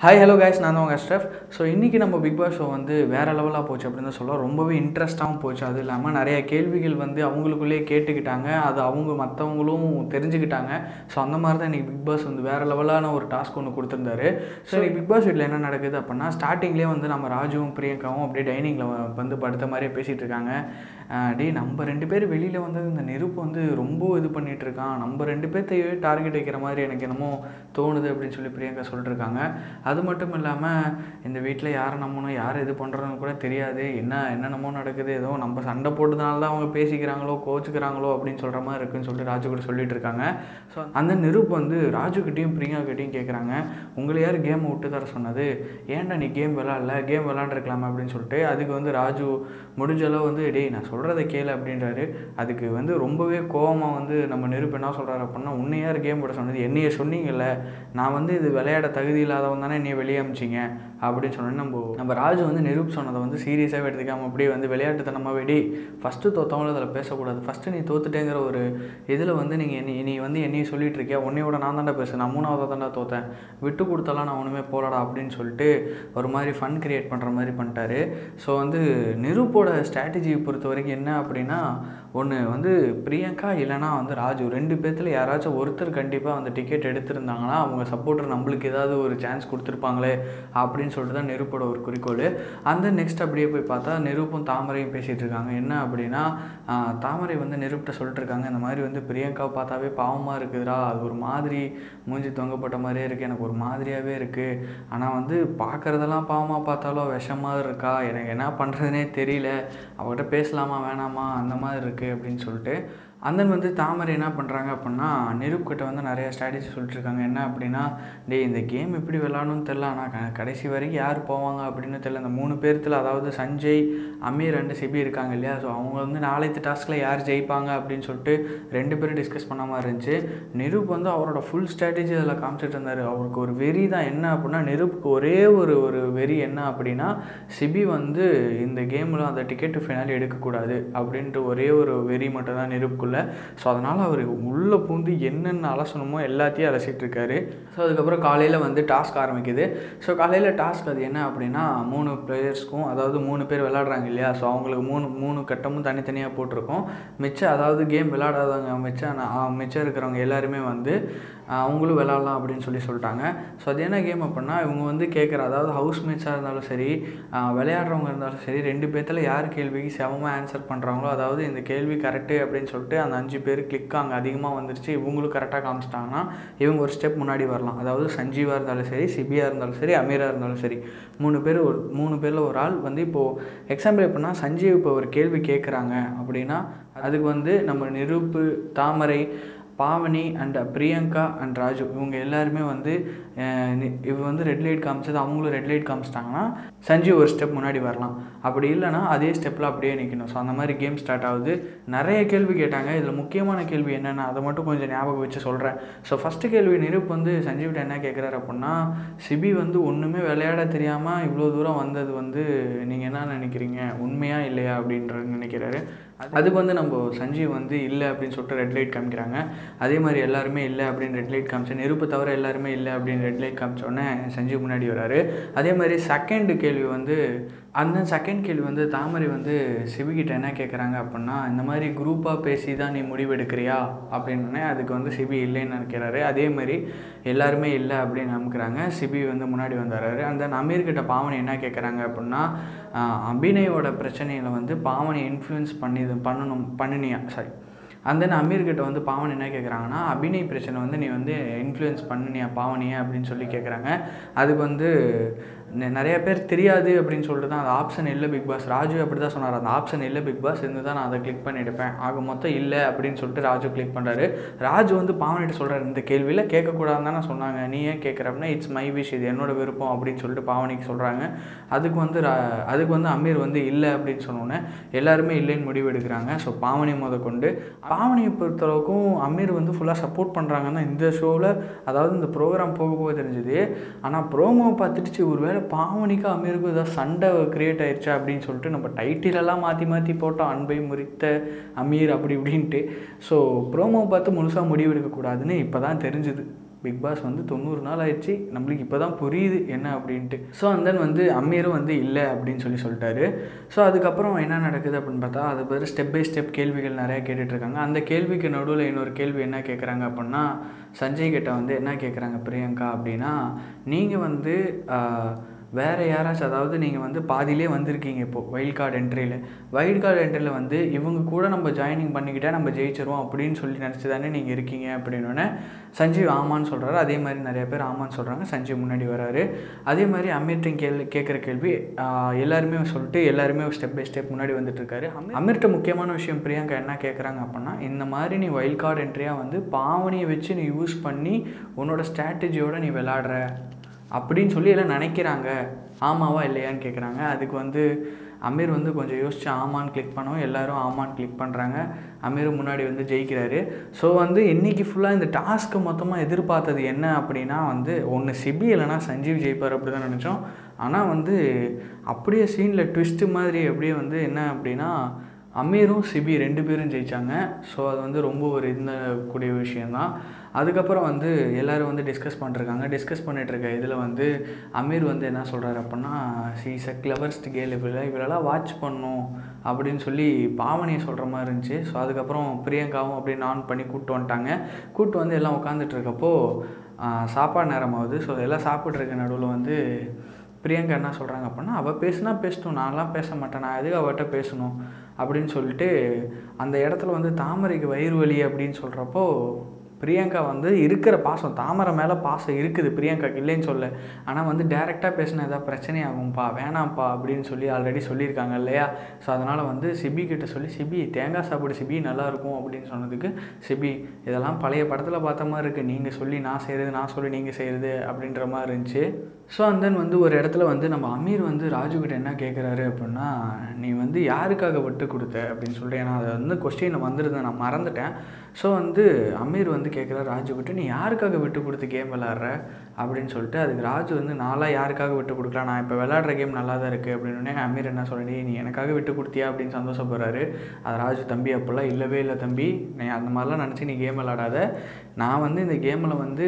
hi hello guys நான் தான் உங்கள் அஷ்ரஃப் ஸோ இன்றைக்கி நம்ம பிக் பாஸ் ஷோ வந்து வேறு லெவலாக போச்சு அப்படின்னு தான் சொல்லலாம் ரொம்பவே இன்ட்ரெஸ்ட்டாகவும் போச்சு அது இல்லாமல் நிறைய கேள்விகள் வந்து அவங்களுக்குள்ளேயே கேட்டுக்கிட்டாங்க அது அவங்க மற்றவங்களும் தெரிஞ்சுக்கிட்டாங்க ஸோ அந்த மாதிரி தான் இன்றைக்கி பிக் பாஸ் வந்து வேறு லெவலான ஒரு டாஸ்க் ஒன்று கொடுத்துருந்தாரு ஸோ இன்றைக்கி பிக் பாஸ் வீட்டில் என்ன நடக்குது அப்படின்னா ஸ்டார்டிங்லேயே வந்து நம்ம ராஜுவும் பிரியங்காவும் அப்படியே டைனிங்கில் வந்து படுத்த மாதிரியே பேசிகிட்டு இருக்காங்க ஆஹ் டேய் நம்ம ரெண்டு பேர் வெளியில் வந்து இந்த நெருப்பு வந்து ரொம்ப இது பண்ணிகிட்டு இருக்கான் நம்ம ரெண்டு பேர்த்தையே டார்கெட் வைக்கிற மாதிரி எனக்கு என்னமோ தோணுது அப்படின்னு சொல்லி பிரியங்கா சொல்லிட்டுருக்காங்க அது மட்டும் இல்லாமல் இந்த வீட்டில் யாரை நம்பணும் யார் இது பண்ணுறோன்னு கூட தெரியாது என்ன என்னென்னமோ நடக்குது ஏதோ நம்ம சண்டை போட்டதுனால தான் அவங்க பேசிக்கிறாங்களோ கோச்சுக்கிறாங்களோ அப்படின்னு சொல்கிற மாதிரி இருக்குன்னு சொல்லிட்டு ராஜு கூட சொல்லிட்டு இருக்காங்க ஸோ அந்த நெருப்பு வந்து ராஜுக்கிட்டையும் பிரியங்காக்கிட்டையும் கேட்குறாங்க உங்களை யார் கேமை விட்டு தர சொன்னது ஏன்டா நீ கேம் விளாட்ல கேம் விளாண்டுருக்கலாமா அப்படின்னு சொல்லிட்டு அதுக்கு வந்து ராஜு முடிஞ்ச அளவு வந்து டேய் நான் சொல்கிறத கேளு அப்படின்றாரு அதுக்கு வந்து ரொம்பவே கோவமாக வந்து நம்ம நெருப்பு என்ன சொல்கிறாரு அப்படின்னா உன்னை யார் கேம் விட சொன்னது என்னைய சொன்னீங்கல்ல நான் வந்து இது விளையாட தகுதி இல்லாதவன் தானே என்னைய வெளியே அமிச்சிங்க அப்படின்னு சொன்னோன்னே நம்ம நம்ம ராஜு வந்து நெருப்பு சொன்னதை வந்து சீரியஸாகவே எடுத்துக்காம அப்படியே வந்து விளையாட்டுத்தனமாகவே டேய் ஃபஸ்ட்டு தோத்தவங்களும் அதில் பேசக்கூடாது ஃபஸ்ட்டு நீ தோத்துட்டேங்கிற ஒரு இதில் வந்து நீங்கள் என்னை நீ வந்து என்னையும் சொல்லிட்டு இருக்கியா உன்னையோட நான் தாண்டா பேசுகிறேன் நான் மூணாவது தாண்டா தோத்தேன் விட்டு கொடுத்தாலாம் நான் ஒன்றுமே போலடா அப்படின்னு சொல்லிட்டு ஒரு மாதிரி ஃபன் கிரியேட் பண்ணுற மாதிரி பண்ணிட்டாரு ஸோ வந்து நெருப்போட ஸ்ட்ராட்டஜியை பொறுத்த வரைக்கும் என்ன அப்படின்னா ஒன்று வந்து பிரியங்கா இல்லைனா வந்து ராஜு ரெண்டு பேர்த்தில் யாராச்சும் ஒருத்தர் கண்டிப்பாக அந்த டிக்கெட் எடுத்திருந்தாங்கன்னா அவங்க சப்போர்ட்டர் நம்மளுக்கு ஏதாவது ஒரு சான்ஸ் கொடுத்துருப்பாங்களே அப்படின்னு சொல்லிட்டு தான் நெருப்போட ஒரு குறிக்கோள் அந்த நெக்ஸ்ட் அப்படியே போய் பார்த்தா நெருப்பும் தாமரையும் பேசிகிட்டு இருக்காங்க என்ன அப்படின்னா ஆஹ், தாமரை வந்து நெருப்பிட்ட சொல்லிட்டு இருக்காங்க இந்த மாதிரி வந்து பிரியங்காவை பார்த்தாவே பாவமாக இருக்குதுடா அது ஒரு மாதிரி மூஞ்சி தொங்கப்பட்ட மாதிரியே இருக்குது எனக்கு ஒரு மாதிரியாகவே இருக்குது ஆனால் வந்து பார்க்குறதெல்லாம் பாவமாக பார்த்தாலும் விஷமாக இருக்கா எனக்கு என்ன பண்ணுறதுனே தெரியல அவகிட்ட பேசலாமா வேணாமா அந்த மாதிரி இருக்குது அப்படின்னு சொல்லிட்டு அந்தன் வந்து தாமரை என்ன பண்ணுறாங்க அப்படின்னா நெருப்புக்கிட்ட வந்து நிறைய ஸ்ட்ராட்டஜி சொல்லிட்டு இருக்காங்க என்ன அப்படின்னா டேய் இந்த கேம் எப்படி விளாடணும்னு தெரில ஆனால் க- கடைசி வரைக்கும் யார் போவாங்க அப்படின்னு தெரில இந்த மூணு பேர்த்தில் அதாவது சஞ்சய் அமீர் ரெண்டு சிபி இருக்காங்க இல்லையா ஸோ அவங்க வந்து நாளைக்கு டாஸ்கில் யார் ஜெயிப்பாங்க அப்படின்னு சொல்லிட்டு ரெண்டு பேரும் டிஸ்கஸ் பண்ண மாதிரி இருந்துச்சு நெருப் வந்து அவரோட ஃபுல் ஸ்ட்ராட்டஜி அதில் காமிச்சிட்டு இருந்தார் அவருக்கு ஒரு வெறி தான் என்ன அப்படின்னா நெருப்புக்கு ஒரே ஒரு ஒரு வெறி என்ன அப்படின்னா சிபி வந்து இந்த கேமில் அந்த டிக்கெட் ஃபைனல் எடுக்கக்கூடாது அப்படின்ட்டு ஒரே ஒரு வெறி மட்டும் தான் நெருப்புக்குள்ளே ஸோ அதனால் அவர் உள்ளே பூந்து என்னென்ன அலசணுமோ எல்லாத்தையும் அலசிட்டு இருக்காரு ஸோ அதுக்கப்புறம் காலையில் வந்து டாஸ்க் ஆரம்பிக்குது ஸோ காலையில் டாஸ்க் அது என்ன அப்படின்னா மூணு பிளேயர்ஸ்க்கும் அதாவது மூணு பேர் விளாட்றாங்க இல்லையா ஸோ அவங்களுக்கு மூணு மூணு கட்டமும் தனித்தனியாக போட்டிருக்கோம் மிச்சம் அதாவது கேம் விளாடாதவங்க மிச்சம் நா- ஆ, மிச்சம் இருக்கிறவங்க எல்லாருமே வந்து ஆ, அவங்களும் விளாட்லாம் அப்படின்னு சொல்லி சொல்லிட்டாங்க ஸோ அது என்ன கேம் அப்படின்னா இவங்க வந்து கேட்குற அதாவது ஹவுஸ் மேட்சாக இருந்தாலும் சரி ஆ, விளையாடுறவங்க இருந்தாலும் சரி ரெண்டு பேர்த்தில் யார் கேள்விக்கு செவமாக ஆன்சர் பண்ணுறாங்களோ அதாவது இந்த கேள்வி கரெக்டு அப்படின்னு சொல்லிட்டு அந்த அஞ்சு பேர் கிளிக் அங்கே அதிகமாக வந்துருச்சு இவங்களும் கரெக்டாக காமிச்சிட்டாங்கன்னா இவங்க ஒரு ஸ்டெப் முன்னாடி வரலாம் அதாவது சஞ்சீவாக இருந்தாலும் சரி சிபியாக இருந்தாலும் சரி அமீராக இருந்தாலும் சரி மூணு பேர் ஒரு மூணு பேரில் ஒரு ஆள் வந்து இப்போது எக்ஸாம்பிள் எப்படின்னா சஞ்சீவ் இப்போ ஒரு கேள்வி கேட்குறாங்க அப்படின்னா அதுக்கு வந்து நம்ம நிரூப்பு தாமரை பாவனி அண்ட் பிரியங்கா அண்ட் ராஜு இவங்க எல்லாருமே வந்து அஹ், நி- இவ வந்து ரெட் லைட் காமிச்சது அவங்களும் ரெட் லைட் காமிச்சிட்டாங்கன்னா சஞ்சீவ் ஒரு ஸ்டெப் முன்னாடி வரலாம் அப்படி இல்லைன்னா அதே ஸ்டெப்பில் அப்படியே நிற்கணும் ஸோ அந்த மாதிரி கேம் ஸ்டார்ட் ஆகுது நிறைய கேள்வி கேட்டாங்க இதில் முக்கியமான கேள்வி என்னென்ன அதை மட்டும் கொஞ்சம் ஞாபகம் வச்சு சொல்கிறேன் ஸோ ஃபஸ்ட்டு கேள்வி நிருப் வந்து சஞ்சீவ்கிட்ட என்ன கேட்குறாரு அப்படின்னா சிபி வந்து ஒன்றுமே விளையாட தெரியாமல் இவ்வளோ தூரம் வந்தது வந்து நீங்கள் என்ன நினைக்கிறீங்க உண்மையா இல்லையா அப்படின்றது நினைக்கிறாரு அதுக்கு வந்து நம்ம சஞ்சீவ் வந்து இல்லை அப்படின்னு சொல்லிட்டு ரெட் லைட் காமிக்கிறாங்க அதே மாதிரி எல்லாருமே இல்லை அப்படின்னு ரெட் லைட் காமிச்சு நெருப்பு தவிர எல்லாருமே இல்லை அப்படின்னு ரெட் லைட் காமிச்ச உடனே சஞ்சீவ் முன்னாடி வராரு அதே மாதிரி செகண்ட் கேள்வி வந்து அந்த செகண்ட் கேள்வி வந்து தாமரை வந்து சிபிகிட்ட என்ன கேட்குறாங்க அப்படின்னா இந்த மாதிரி குரூப்பாக பேசி தான் நீ முடிவெடுக்கிறியா அப்படின்னே அதுக்கு வந்து சிபி இல்லைன்னு நினைக்கிறாரு அதே மாதிரி எல்லாருமே இல்லை அப்படின்னு நம்புக்கிறாங்க சிபி வந்து முன்னாடி வந்துடுறாரு அந்த அமீர்கிட்ட பாவனி என்ன கேட்குறாங்க அப்படின்னா ஆஹ், அபிநயோட பிரச்சனையில் வந்து பாவனை இன்ஃப்ளூயன்ஸ் பண்ணி பண்ணணும் பண்ணினியா சாரி அந்த தென் அமீர்கிட்ட வந்து பாவன் என்ன கேட்குறாங்கன்னா அபிநய் பிரச்சனை வந்து நீ வந்து இன்ஃப்ளூயன்ஸ் பண்ணினியா பாவனியா அப்படின்னு சொல்லி கேட்குறாங்க அதுக்கு வந்து நெ- நிறைய பேர் தெரியாது அப்படின்னு சொல்லிட்டு தான் அந்த ஆப்ஷன் இல்லை பிக் பாஸ் ராஜு அப்படி தான் சொன்னார் அந்த ஆப்ஷன் இல்லை பிக் பாஸ் இருந்து தான் நான் அதை கிளிக் பண்ணி எடுப்பேன் ஆக மொத்தம் இல்லை அப்படின்னு சொல்லிட்டு ராஜு கிளிக் பண்ணுறாரு ராஜு வந்து பாவனிட்ட சொல்கிறாரு இந்த கேள்வியில் கேட்கக்கூடாதுன்னு தானே சொன்னாங்க நீ ஏன் கேட்குற அப்படின்னா இட்ஸ் மை விஷ் இது என்னோட விருப்பம் அப்படின்னு சொல்லிட்டு பாவனிக்கு சொல்கிறாங்க அதுக்கு வந்து ரா- அதுக்கு வந்து அமீர் வந்து இல்லை அப்படின்னு சொன்னோன்னே எல்லாருமே இல்லைன்னு முடிவு எடுக்கிறாங்க ஸோ பாவனி முத கொண்டு பாவனியை பொறுத்தளவுக்கும் அமீர் வந்து ஃபுல்லாக சப்போர்ட் பண்ணுறாங்கன்னா இந்த ஷோவில் அதாவது இந்த ப்ரோக்ராம் போக போக தெரிஞ்சுது ஆனால் ப்ரோமோ பார்த்துட்டு ஒருவேளை பாவனிக்கும் அமீருக்கும் ஏதாவது சண்டை கிரியேட் ஆயிடுச்சா அப்படின்னு சொல்லிட்டு நம்ம டைட்டிலெல்லாம் மாற்றி மாற்றி போட்டோம் அன்பை முறித்த அமீர் அப்படி இப்படின்ட்டு ஸோ ப்ரோமோ பார்த்து முழுசாக முடிவு எடுக்கக்கூடாதுன்னு இப்போ தான் தெரிஞ்சுது பிக் பாஸ் வந்து தொண்ணூறு நாள் ஆயிடுச்சு நம்மளுக்கு இப்போ தான் புரியுது என்ன அப்படின்ட்டு ஸோ அண்ட் தென் வந்து அம்மீரும் வந்து இல்லை அப்படின்னு சொல்லி சொல்லிட்டாரு ஸோ அதுக்கப்புறம் என்ன நடக்குது அப்படின்னு பார்த்தா அது பேர் ஸ்டெப் பை ஸ்டெப் கேள்விகள் நிறையா கேட்டுட்ருக்காங்க அந்த கேள்விக்கு நடுவில் இன்னொரு கேள்வி என்ன கேட்குறாங்க அப்படின்னா சஞ்சய் கிட்ட வந்து என்ன கேட்குறாங்க பிரியங்கா அப்படின்னா நீங்கள் வந்து ஆஹ், வேறு யாராச்சும் அதாவது நீங்கள் வந்து பாதியிலே வந்திருக்கீங்க இப்போது வைல்ட் கார்டு என்ட்ரியில் வைல்ட் கார்டு என்ட்ரியில் வந்து இவங்க கூட நம்ம ஜாயினிங் பண்ணிக்கிட்டால் நம்ம ஜெயிச்சிருவோம் அப்படின்னு சொல்லி நினச்சி தானே நீங்கள் இருக்கீங்க அப்படின்னோடனே சஞ்சீவ் ஆமான்னு சொல்கிறாரு அதே மாதிரி நிறைய பேர் ஆமான்னு சொல்கிறாங்க சஞ்சீவ் முன்னாடி வராரு அதே மாதிரி அமீர்ட்டையும் கேள்வி கேட்குற கேள்வி ஆஹ், எல்லாருமே சொல்லிட்டு எல்லாருமே ஸ்டெப் பை ஸ்டெப் முன்னாடி வந்துட்டு இருக்காரு அமீர் அமீர்ட்ட முக்கியமான விஷயம் பிரியங்கா என்ன கேட்குறாங்க அப்படின்னா இந்த மாதிரி நீ வைல்ட் கார்டு என்ட்ரியாக வந்து பாவனியை வச்சு நீ யூஸ் பண்ணி உன்னோட ஸ்ட்ராட்டஜியோட நீ விளாடுற அப்படின்னு சொல்லி எல்லாம் நினைக்கிறாங்க ஆமாவா இல்லையான்னு கேட்குறாங்க அதுக்கு வந்து அமீர் வந்து கொஞ்சம் யோசிச்சு ஆமான்னு கிளிக் பண்ணவும் எல்லாரும் ஆமான்னு கிளிக் பண்ணுறாங்க அமீர் முன்னாடி வந்து ஜெயிக்கிறாரு ஸோ வந்து இன்னைக்கு ஃபுல்லாக இந்த டாஸ்க்கு மொத்தமாக எதிர்பார்த்தது என்ன அப்படின்னா வந்து ஒன்று சிபி இல்லைனா சஞ்சீவ் ஜெயிப்பார் அப்படி தான் நினச்சோம் ஆனால் வந்து அப்படியே சீனில் ட்விஸ்ட்டு மாதிரி அப்படியே வந்து என்ன அப்படின்னா அமீரும் சிபி ரெண்டு பேரும் ஜெயித்தாங்க ஸோ அது வந்து ரொம்ப ஒரு இந்த கூடிய விஷயந்தான் அதுக்கப்புறம் வந்து எல்லோரும் வந்து டிஸ்கஸ் பண்ணிருக்காங்க டிஸ்கஸ் பண்ணிட்டு இருக்க இதில் வந்து அமீர் வந்து என்ன சொல்கிறாரு அப்படின்னா சீஸ் அ கிளவர்ஸ்ட் கேள் இவ்வளோ இவளெல்லாம் வாட்ச் பண்ணும் அப்படின்னு சொல்லி பாவனியை சொல்கிற மாதிரி இருந்துச்சு ஸோ அதுக்கப்புறம் பிரியங்காவும் அப்படியே ஆன் பண்ணி கூப்பிட்டு வந்துட்டாங்க கூப்பிட்டு வந்து எல்லாம் உட்காந்துட்டு இருக்கப்போ ஆஹ், சாப்பாடு நேரம் ஆகுது ஸோ எல்லாம் சாப்பிட்டு இருக்க நடுவில் வந்து பிரியங்கா என்ன சொல்கிறாங்க அப்படின்னா அவள் பேசுனா பேசட்டும் நான்லாம் பேச மாட்டேன் நான் எதுக்கு அவட்ட பேசணும் அப்படின்னு சொல்லிட்டு அந்த இடத்துல வந்து தாமரைக்கு வயிறு வலி அப்படின்னு சொல்கிறப்போ பிரியங்கா வந்து இருக்கிற பாசம் தாமரை மேலே பாசம் இருக்குது பிரியங்காக்கு இல்லைன்னு சொல்ல ஆனால் வந்து டேரெக்டாக பேசினா ஏதாவது பிரச்சனையாகும்ப்பா வேணாம்ப்பா அப்படின்னு சொல்லி ஆல்ரெடி சொல்லியிருக்காங்க இல்லையா ஸோ அதனால் வந்து சிபி கிட்ட சொல்லி சிபி தேங்காய் சாப்பிடு சிபி நல்லா இருக்கும் அப்படின்னு சொன்னதுக்கு சிபி இதெல்லாம் பழைய படத்தில் பார்த்த மாதிரி இருக்குது நீங்கள் சொல்லி நான் செய்கிறது நான் சொல்லி நீங்கள் செய்கிறது அப்படின்ற மாதிரி இருந்துச்சு ஸோ அண்ட் தென் வந்து ஒரு இடத்துல வந்து நம்ம அமீர் வந்து ராஜு கிட்ட என்ன கேட்குறாரு அப்படின்னா நீ வந்து யாருக்காக விட்டு கொடுத்த அப்படின்னு சொல்லிட்டு ஏன்னா அது வந்து கொஸ்டினில் வந்துருந்தேன் நான் மறந்துட்டேன் ஸோ வந்து அமீர் வந்து கேட்குறாரு ராஜு கிட்ட நீ யாருக்காக விட்டு கொடுத்து கேம் விளாட்ற அப்படின்னு சொல்லிட்டு அதுக்கு ராஜு வந்து நான்லாம் யாருக்காக விட்டு கொடுக்கலாம் நான் இப்போ விளாட்ற கேம் நல்லா தான் இருக்குது அப்படின்னு அமீர் என்ன சொல்லி நீ எனக்காக விட்டு கொடுத்தியா அப்படின்னு சந்தோஷப்படுறாரு அது ராஜு தம்பி அப்போல்லாம் இல்லவே இல்லை தம்பி நீ அந்த மாதிரிலாம் நினச்சி நீ கேம் விளாடாத நான் வந்து இந்த கேமில் வந்து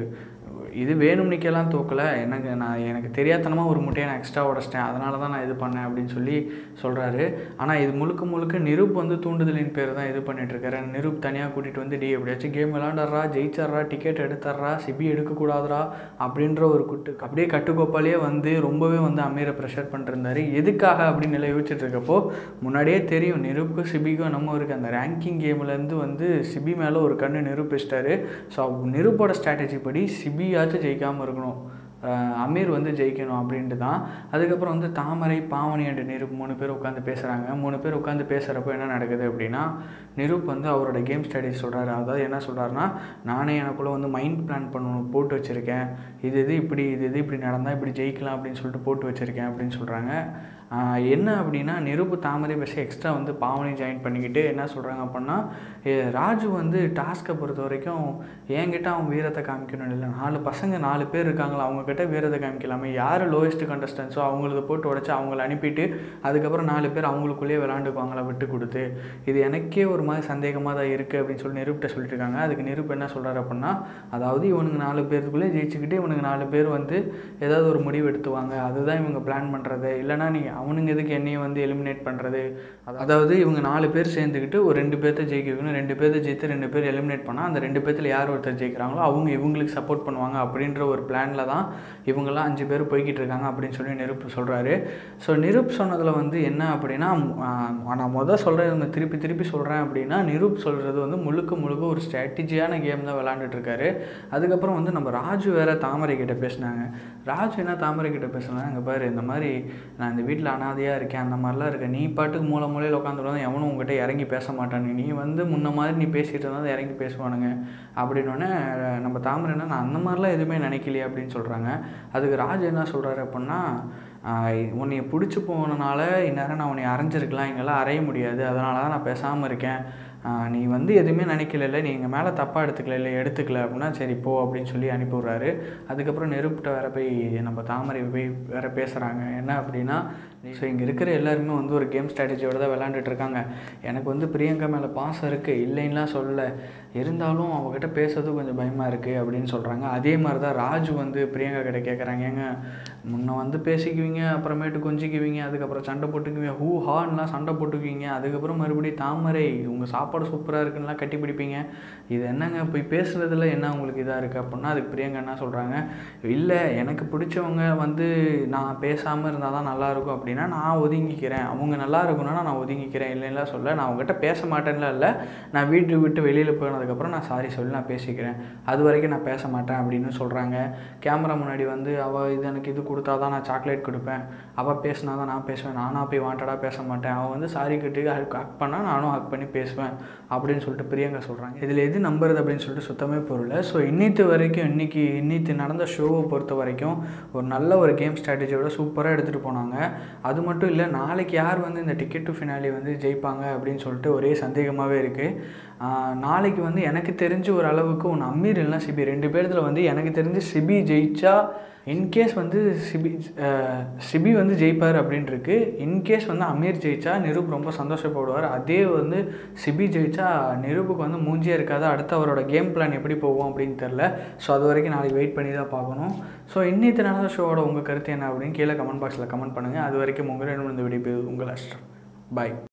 இது வேணும்னிக்கெல்லாம் தூக்கலை எனக்கு நான் எனக்கு தெரியாதனமாக ஒரு முட்டையை நான் எக்ஸ்ட்ரா உடச்சிட்டேன் அதனால தான் நான் இது பண்ணேன் அப்படின்னு சொல்லி சொல்கிறாரு ஆனால் இது முழுக்க முழுக்க நிரூப் வந்து தூண்டுதலின் பேர் தான் இது பண்ணிட்டு இருக்காரு நிரூப் தனியாக கூட்டிகிட்டு வந்து டி எப்படியாச்சும் கேம் விளாண்டறா ஜெயிச்சர்றா டிக்கெட் எடுத்துட்றா சிபி எடுக்கக்கூடாதுரா அப்படின்ற ஒரு குட்டு அப்படியே கட்டுக்கோப்பாலேயே வந்து ரொம்பவே வந்து அமீரை ப்ரெஷர் பண்ணிருந்தாரு எதுக்காக அப்படின்னு எல்லாம் யோசிச்சுட்டு இருக்கப்போ முன்னாடியே தெரியும் நிரூப்புக்கும் சிபிக்கும் நம்ம இருக்குது அந்த ரேங்கிங் கேம்லேருந்து வந்து சிபி மேலே ஒரு கண்ணு நிரூபிச்சிட்டாரு ஸோ நிரூப்போட ஸ்ட்ராட்டஜி படி சிபியாச்சும் ஜெயிக்காமல் இருக்கணும் அஹ் அமீர் வந்து ஜெயிக்கணும் அப்படின்ட்டு தான் அதுக்கப்புறம் வந்து தாமரை பாவனி அண்ட் நிரூப் மூணு பேர் உட்காந்து பேசுகிறாங்க மூணு பேர் உட்காந்து பேசுகிறப்போ என்ன நடக்குது அப்படின்னா நிரூப் வந்து அவரோட கேம் ஸ்டடிஸ் சொல்கிறாரு அதாவது என்ன சொல்கிறாருன்னா நானே எனக்குள்ளே வந்து மைண்ட் பிளான் பண்ணணும் போட்டு வச்சுருக்கேன் இது இது இப்படி இது இது இப்படி நடந்தால் இப்படி ஜெயிக்கலாம் அப்படின்னு சொல்லிட்டு போட்டு வச்சுருக்கேன் அப்படின்னு சொல்கிறாங்க ஆஹ் என்ன அப்படின்னா நிருப்பு தாமரை பஸ் எக்ஸ்ட்ரா வந்து பாவனை ஜாயின் பண்ணிக்கிட்டு என்ன சொல்கிறாங்க அப்படின்னா ஏ, ராஜு வந்து டாஸ்க்கை பொறுத்த வரைக்கும் என்கிட்ட அவன் வீரத்தை காமிக்கணும் இல்லை நாலு பசங்க நாலு பேர் இருக்காங்களா அவங்கக்கிட்ட வீரத்தை காமிக்கலாமே யார் லோயஸ்ட் கண்டஸ்டன்ஸோ அவங்களது போட்டு உடச்சி அவங்கள அனுப்பிட்டு அதுக்கப்புறம் நாலு பேர் அவங்களுக்குள்ளேயே விளாண்டுக்குவாங்களா விட்டு கொடுத்து இது எனக்கே ஒரு மாதிரி சந்தேகமாக தான் இருக்குது அப்படின்னு சொல்லி நிருப்கிட்ட சொல்லிட்டு இருக்காங்க அதுக்கு நிருப் என்ன சொல்கிறாரு அப்படின்னா அதாவது இவனுங்க நாலு பேருக்குள்ளே ஜெயிச்சுக்கிட்டு இவனுங்க நாலு பேர் வந்து ஏதாவது ஒரு முடிவு எடுத்துவாங்க அதுதான் இவங்க பிளான் பண்ணுறது இல்லைனா நீ அவனுங்க எதுக்கு என்னையும் வந்து எலிமினேட் பண்ணுறது அதாவது இவங்க நாலு பேர் சேர்ந்துக்கிட்டு ஒரு ரெண்டு பேர்த்த ஜெயிக்க வைக்கணும் ரெண்டு பேர்த்த ஜெயித்து ரெண்டு பேர் எலிமினேட் பண்ணால் அந்த ரெண்டு பேர்த்தில் யார் ஒருத்தர் ஜெயிக்கிறாங்களோ அவங்க இவங்களுக்கு சப்போர்ட் பண்ணுவாங்க அப்படின்ற ஒரு பிளானில் தான் இவங்கெல்லாம் அஞ்சு பேர் போய்கிட்டு இருக்காங்க அப்படின்னு சொல்லி நிருப் சொல்கிறாரு ஸோ நிருப் சொன்னதில் வந்து என்ன அப்படின்னா ஆஹ், நான் மொதல் சொல்கிறேன் இவங்க திருப்பி திருப்பி சொல்கிறேன் அப்படின்னா நிருப் சொல்கிறது வந்து முழுக்க முழுக்க ஒரு ஸ்ட்ராட்டஜியான கேம் தான் விளாண்டுட்டு இருக்காரு அதுக்கப்புறம் வந்து நம்ம ராஜு வேற தாமரை கிட்ட பேசினாங்க ராஜு என்ன தாமரை கிட்ட பேசினாங்க இங்கே பாரு இந்த மாதிரி நான் இந்த வீட்டில் அனாதையாக இருக்கேன் அந்த மாதிரிலாம் இருக்கேன் நீ பாட்டுக்கு மூல மூலையில் உட்காந்துருந்தா எவனும் உங்ககிட்ட இறங்கி பேச மாட்டானுங்க நீ வந்து முன்ன மாதிரி நீ பேசிகிட்டு இருந்தால் இறங்கி பேசுவானுங்க அப்படின்னோடனே நம்ம தாமரை என்ன நான் அந்த மாதிரிலாம் எதுவுமே நினைக்கலையே அப்படின்னு சொல்கிறாங்க அதுக்கு ராஜு என்ன சொல்கிறாரு அப்படின்னா ஆஹ் உன்னைய பிடிச்சி போனனால இந்நேரம் நான் உன்னை அரைஞ்சிருக்கலாம் எங்களால் அறைய முடியாது அதனால தான் நான் பேசாமல் இருக்கேன் ஆஹ் நீ வந்து எதுவுமே நினைக்கல நீ எங்கள் மேலே தப்பாக எடுத்துக்கல இல்லை எடுத்துக்கல அப்படின்னா சரி போ அப்படின்னு சொல்லி அனுப்பி விட்றாரு அதுக்கப்புறம் நெருப்பிட்ட வேற போய் நம்ம தாமரை போய் வேற பேசுகிறாங்க என்ன அப்படின்னா ஸோ இங்கே இருக்கிற எல்லாருமே வந்து ஒரு கேம் ஸ்ட்ராட்டஜியோட தான் விளாண்டுட்டு இருக்காங்க எனக்கு வந்து பிரியங்கா மேலே பாசம் இருக்குது இல்லைன்னுலாம் சொல்லலை இருந்தாலும் அவகிட்ட பேசுறது கொஞ்சம் பயமாக இருக்குது அப்படின்னு சொல்கிறாங்க அதே மாதிரி தான் ராஜு வந்து பிரியங்கா கிட்ட கேட்குறாங்க ஏங்க முன்ன வந்து பேசிக்குவீங்க அப்புறமேட்டு கொஞ்சிக்குவீங்க அதுக்கப்புறம் சண்டை போட்டுக்குவீங்க ஹூ ஹான்லாம் சண்டை போட்டுக்குவீங்க அதுக்கப்புறம் மறுபடியும் தாமரை உங்கள் சாப்பாடு சூப்பராக இருக்குன்னுலாம் கட்டி பிடிப்பீங்க இது என்னங்க போய் பேசுகிறதுல என்ன உங்களுக்கு இதாக இருக்குது அப்படின்னா அதுக்கு பிரியங்கா என்ன சொல்கிறாங்க இல்லை எனக்கு பிடிச்சவங்க வந்து நான் பேசாமல் இருந்தால் தான் நல்லாயிருக்கும் அப்படின்னா நான் ஒதுங்கிக்கிறேன் அவங்க நல்லா இருக்கணும்னா நான் ஒதுங்கிக்கிறேன் இல்லைன்னா சொல்ல நான் அவங்ககிட்ட பேச மாட்டேன்ல இல்லை நான் வீட்டு விட்டு வெளியில் போனதுக்கப்புறம் நான் சாரி சொல்லி நான் பேசிக்கிறேன் அது வரைக்கும் நான் பேச மாட்டேன் அப்படின்னு சொல்கிறாங்க கேமரா முன்னாடி வந்து அவள் இது எனக்கு இது கொடுத்தா தான் நான் சாக்லேட் கொடுப்பேன் அவள் பேசினா தான் நான் பேசுவேன் நானாக போய் வாண்டடாக பேச மாட்டேன் அவள் வந்து சாரி கட்டி ஹக் ஹக் பண்ணால் நானும் ஹக் பண்ணி பேசுவேன் அப்படின்னு சொல்லிட்டு பிரியங்கா சொல்கிறாங்க இதில் எது நம்புறது அப்படின்னு சொல்லிட்டு சுத்தமே பொருள் ஸோ இன்னித்து வரைக்கும் இன்னைக்கு இன்னித்து நடந்த ஷோவை பொறுத்த வரைக்கும் ஒரு நல்ல ஒரு கேம் ஸ்ட்ராட்டஜியோட சூப்பராக எடுத்துகிட்டு போனாங்க அது மட்டும் இல்லை நாளைக்கு யார் வந்து இந்த டிக்கெட் டு ஃபினாலி வந்து ஜெயிப்பாங்க அப்படின்னு சொல்லிட்டு ஒரே சந்தேகமாகவே இருக்குது நாளைக்கு வந்து எனக்கு தெரிஞ்ச ஒரு அளவுக்கு ஒன்று அமீர் இல்லைனா சிபி ரெண்டு பேர்த்தில் வந்து எனக்கு தெரிஞ்சு சிபி ஜெயிச்சா இன்கேஸ் வந்து சிபி அஹ், சிபி வந்து ஜெயிப்பார் அப்படின்னு இருக்கு இன்கேஸ் வந்து அமீர் ஜெயிச்சா நிரூப் ரொம்ப சந்தோஷப்படுவார் அதே வந்து சிபி ஜெயிச்சா நிரூப்புக்கு வந்து மூஞ்சியே இருக்காது அடுத்து அவரோட கேம் பிளான் எப்படி போகும் அப்படின்னு தெரில ஸோ அது வரைக்கும் நாளைக்கு வெயிட் பண்ணி தான் பார்க்கணும் ஸோ இன்னித்து நடந்த ஷோவோட உங்கள் கருத்து என்ன அப்படின்னு கீழே கமெண்ட் பாக்ஸில் கமெண்ட் பண்ணுங்கள் அது வரைக்கும் உங்கள் ரெண்டு இந்த வீடியோ உங்கள் அஷ்டம் பாய்